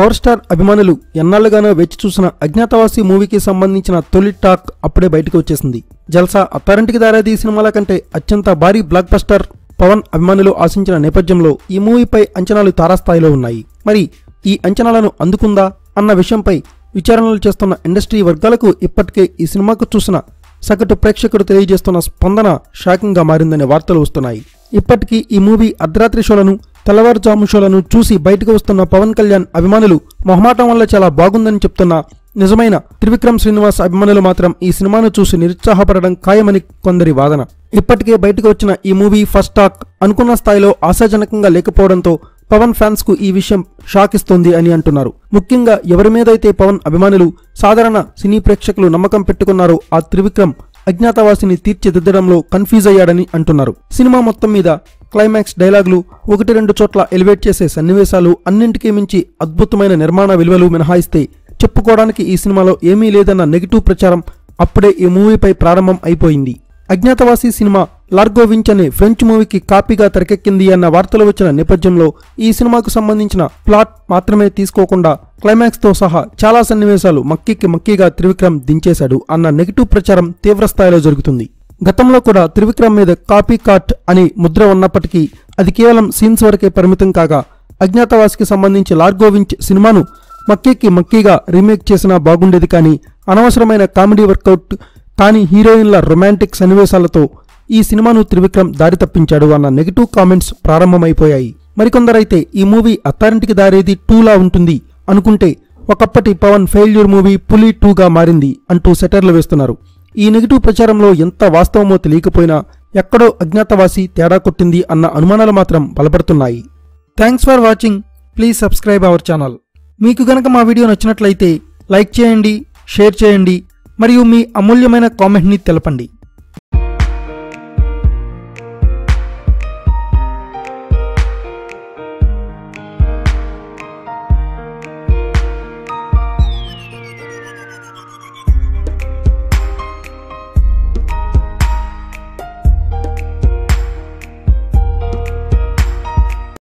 power star అభిమానులు ఎన్నాళ్లుగానో వేచి చూసిన అజ్ఞాతవాసి మూవీకి సంబంధించిన తొలి టాక్ అప్పుడే బయటకు వచ్చేసింది జల్సా అత్తారింటికి దారేది సినిమాల కంటే అత్యంత భారీ బ్లాక్ బస్టర్ పవన్ అభిమానులు ఆశించిన నేపథ్యంలో ఈ మూవీపై అంచనాలు తారాస్థాయిలో ఉన్నాయి మరి ఈ అంచనాలను అందుకుందా అన్న విషయంపై విచారణలు చేస్తున్న ఇండస్ట్రీ వర్గాలకు ఇప్పటికే ఈ సినిమాకు చూసిన సగటు ప్రేక్షకుడు తెలియజేస్తున్న స్పందన షాకింగ్గా మారిందనే వార్తలు వస్తున్నాయి ఇప్పటికీ ఈ మూవీ అర్ధరాత్రి షోలను తెల్లవారుజాము షోలను చూసి బయటకు వస్తున్న పవన్ కళ్యాణ్ అభిమానులు మొహమాటం వల్ల చాలా బాగుందని చెప్తున్న నిజమైన త్రివిక్రమ్ శ్రీనివాస్ అభిమానులు మాత్రం ఈ సినిమాను చూసి నిరుత్సాహపడడం ఖాయమని కొందరి వాదన ఇప్పటికే బయటకు వచ్చిన ఈ మూవీ ఫస్ట్ టాక్ అనుకున్న స్థాయిలో ఆశాజనకంగా లేకపోవడంతో పవన్ ఫ్యాన్స్ కు ఈ విషయం షాక్ ఇస్తోంది అని అంటున్నారు ముఖ్యంగా ఎవరి మీదైతే పవన్ అభిమానులు సాధారణ సినీ ప్రేక్షకులు నమ్మకం పెట్టుకున్నారో ఆ త్రివిక్రమ్ అజ్ఞాతవాసిని తీర్చిదిద్దడంలో కన్ఫ్యూజ్ అయ్యాడని అంటున్నారు సినిమా మొత్తం మీద క్లైమాక్స్ డైలాగులు ఒకటి రెండు చోట్ల ఎలివేట్ చేసే సన్నివేశాలు అన్నింటికీ మించి అద్భుతమైన నిర్మాణ విలువలు మినహాయిస్తే చెప్పుకోవడానికి ఈ సినిమాలో ఏమీ లేదన్న నెగిటివ్ ప్రచారం అప్పుడే ఈ మూవీపై ప్రారంభం అయిపోయింది అజ్ఞాతవాసి సినిమా లార్గో వించ్ అనే ఫ్రెంచ్ మూవీకి కాపీగా తెరకెక్కింది అన్న వార్తలు వచ్చిన నేపథ్యంలో ఈ సినిమాకు సంబంధించిన ప్లాట్ మాత్రమే తీసుకోకుండా క్లైమాక్స్ తో సహా చాలా సన్నివేశాలు మక్కికి మక్కీగా త్రివిక్రమ్ దించేశాడు అన్న నెగిటివ్ ప్రచారం తీవ్రస్థాయిలో జరుగుతుంది గతంలో కూడా త్రివిక్రమ్ మీద కాపీ కాట్ అని ముద్ర ఉన్నప్పటికీ అది కేవలం సీన్స్ వరకే పరిమితం కాగా అజ్ఞాతవాసికి సంబంధించి లార్గో వించ్ సినిమాను మక్కీకి మక్కీగా రీమేక్ చేసినా బాగుండేది కానీ అనవసరమైన కామెడీ వర్కౌట్ కానీ హీరోయిన్ల రొమాంటిక్ సన్నివేశాలతో ఈ సినిమాను త్రివిక్రమ్ దారి తప్పించాడు అన్న నెగిటివ్ కామెంట్స్ ప్రారంభమైపోయాయి మరికొందరైతే ఈ మూవీ అత్తారింటికి దారేది టూలా ఉంటుంది అనుకుంటే ఒకప్పటి పవన్ ఫెయిల్యూర్ మూవీ పులి టూగా మారింది అంటూ సెటర్లు వేస్తున్నారు ఈ నెగిటివ్ ప్రచారంలో ఎంత వాస్తవమో తెలియకపోయినా ఎక్కడో అజ్ఞాతవాసి తేడా కొట్టింది అన్న అనుమానాలు మాత్రం బలపడుతున్నాయి thanks for watching please subscribe our channel మీకు గనక మా వీడియో నచ్చినట్లయితే లైక్ చేయండి షేర్ చేయండి మరియు మీ అమూల్యమైన కామెంట్ని తెలపండి